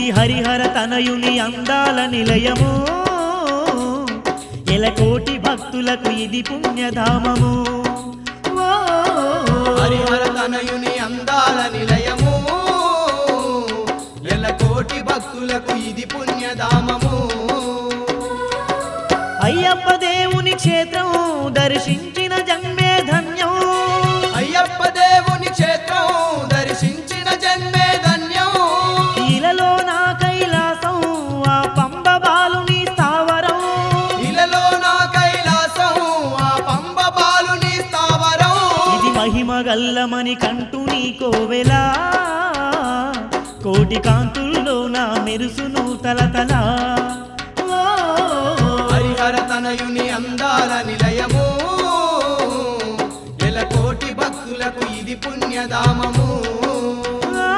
ఇది హరిహర తనయుని అందాల నిలయము ఎలకోటి భక్తులకు ఇది పుణ్యధామము ఓ, హరిహర తనయుని అందాల నిలయము ఎలకోటి భక్తులకు ఇది పుణ్యధామము అయ్యప్ప దేవుని క్షేత్రం దర్శించిన జన్మే ధన్యం అయ్యప్ప దేవుని క్షేత్రం దర్శించిన జన్మే ధన్యం ఇలలో నా కైలాసం ఆ పంబ బాలుని స్థావరం ఇలలో నా కైలాసం ఆ పంబ బాలుని స్థావరం ఇది మహిమ గల్లమని కంటూ నీ కోవెలా కోటి కాంతుల్లో నా మెరుసును తలతల ఓ, హరిహర తనయుని అందాల నిలయము ఎలకోటి భక్తులకు ఇది పుణ్యధామము ఆ.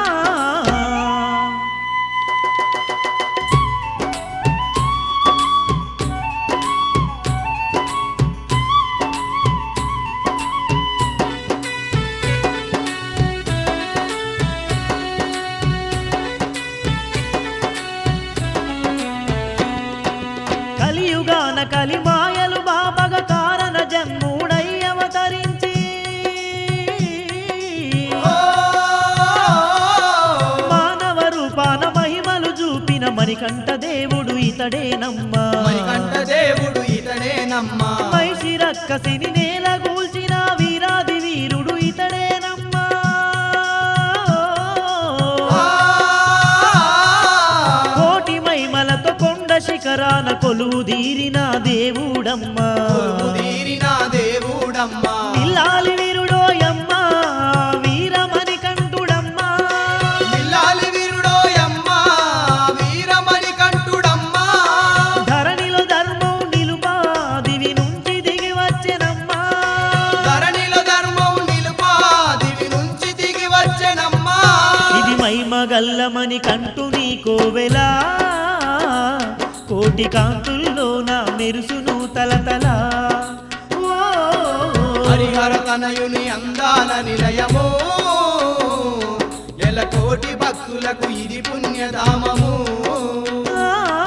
కలియుగాన కలిమాయలు బాబగ కారణ జన్ముడై అవతరించి మానవ రూపాన మహిమలు చూపిన మణికంఠ దేవుడు ఇతడేనమ్మా మణికంఠ దేవుడు ఇతడేనమ్మా మైషి రక్కసిని నేల గూల్చిన వీరాది వీరుడు ఇతడేనమ్మా కోటి మైమలతో కొండ శిఖరాన కొలువు తీరిన దేవుడమ్మా తీరిన దేవుడమ్మా ఇల్లాలి వీరుడోయమ్మా వీరమణి కంఠుడమ్మా పిల్లాలి వీరుడోయమ్మా వీరమణి కంఠుడమ్మా ధరణిలో ధర్మం నిలుపా దివి నుంచి దిగి వచ్చెనమ్మా ధరణిలో ధర్మం నిలుపా దివి నుంచి దిగి వచ్చెనమ్మా ఇది మైమగల్లమని కంటు నీ కోవెలా కోటి కాంతుల్లో నా మెరుసును తలతల ఓ, హరిహర తనయుని అందాల నిలయము ఎలకోటి భక్తులకు ఇది పుణ్యధామము ఆ.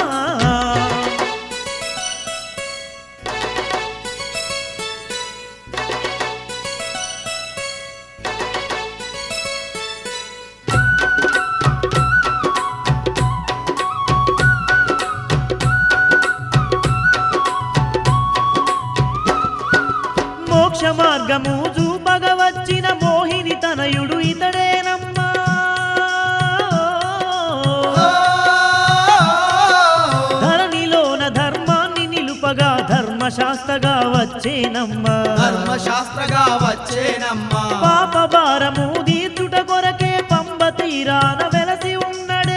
మోక్ష మార్గము చూపగ వచ్చిన మోహిని తనయుడు ఇతడేనమ్మా ధరణిలోన ధర్మాన్ని నిలుపగా ధర్మశాస్త్రగా వచ్చేనమ్మా ధర్మశాస్త్రగా వచ్చేనమ్మా పాప భారము దీర్చుట కొరకే పంబ తీరాన వెలసి ఉన్నడే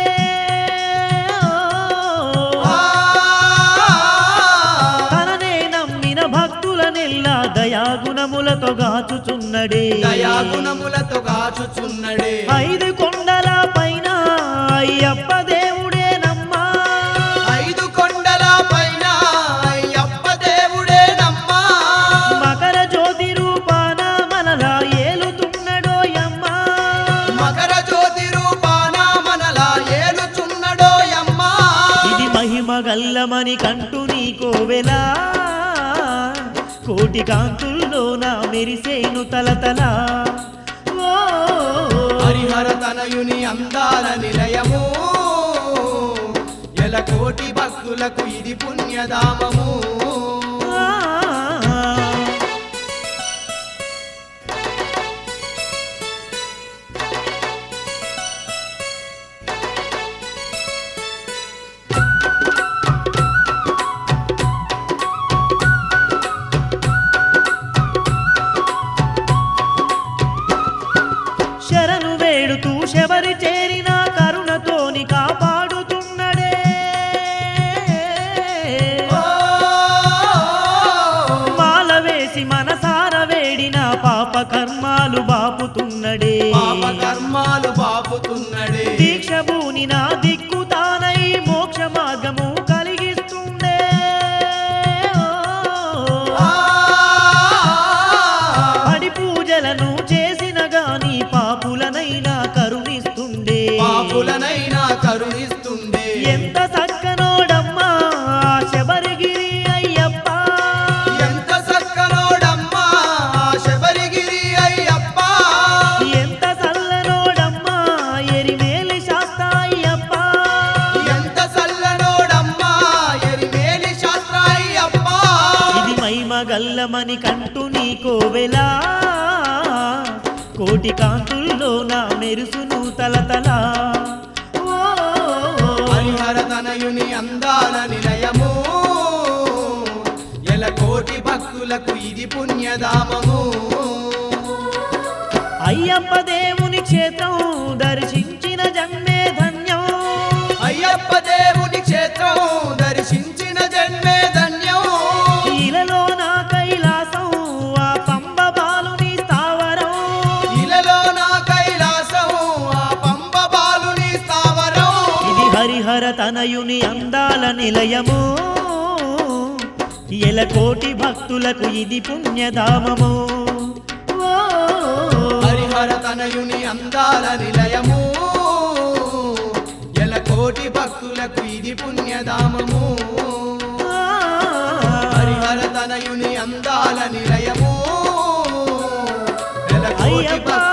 తననే నమ్మిన భక్తుల నెల్లా దయాగుణములతో గాచుచున్నడే దయాగుణములతో కాచుచున్నడే ఐదు కొండల పైన అయ్యప్ప దేవుడేనమ్మా ఐదు కొండల పైన అయ్యప్ప దేవుడేనమ్మా మకర జ్యోతి రూపాన మనలా ఏలుతున్నడోయమ్మా మకర జ్యోతి రూపాన మనలా ఏలుచున్నడోయమ్మా ఇది మహిమ గల్లమని కంటు నీ కోవెలా కోటి కాంతుల్లో నా మెరిసేను తలతల ఓ, హరిహర తనయుని అందాల నిలయము ఎలకోటి భక్తులకు ఇది పుణ్యధామము ఆ. శరణు వేడుతూ శబరి చేరిన కరుణతోని కాపాడుతున్నడే మాల వేసి మనసార వేడిన పాప కర్మాలు బాపుతున్నడే పాప కర్మాలు బాపుతున్నడే దీక్ష భూని నా దిక్కు తానై మోక్ష మార్గము కలిగిస్తుండే పడి పూజలను చేసిన గాని పాపులనైనా కరుణిస్తుండే పాపులనైనా కరుణిస్తుండే నీలమని కంటు నీ కోవెలా కోటి కాంతుల్లో నా మెరుసును తలతలా ఓ, హరిహర తనయుని అందాల నిలయము ఎలకోటి భక్తులకు ఇది పుణ్యధామము అయ్యప్ప దేవుని క్షేత్రం దర్శించిన జన్మే ధన్యం అయ్యప్ప దేవుని క్షేత్రం దర్శించిన జన్మే ధన్యం ఇలలో నా కైలాసం ఆ పంబ బాలుని స్థావరం ఇలలో నా కైలాసం ఆ పంప బాలుని స్థావరం ఇది హరిహర తనయుని అందాల నిలయము ఎలకోటి భక్తులకు ఇది పుణ్యధామము ఓ, హరిహర తనయుని అందాల నిలయము ఎలకోటి భక్తులకు ఇది పుణ్యధామము ఆ, హరిహర తనయుని అందాల నిలయము ఎలకోటి అయ్యప్ప. భక్తులకు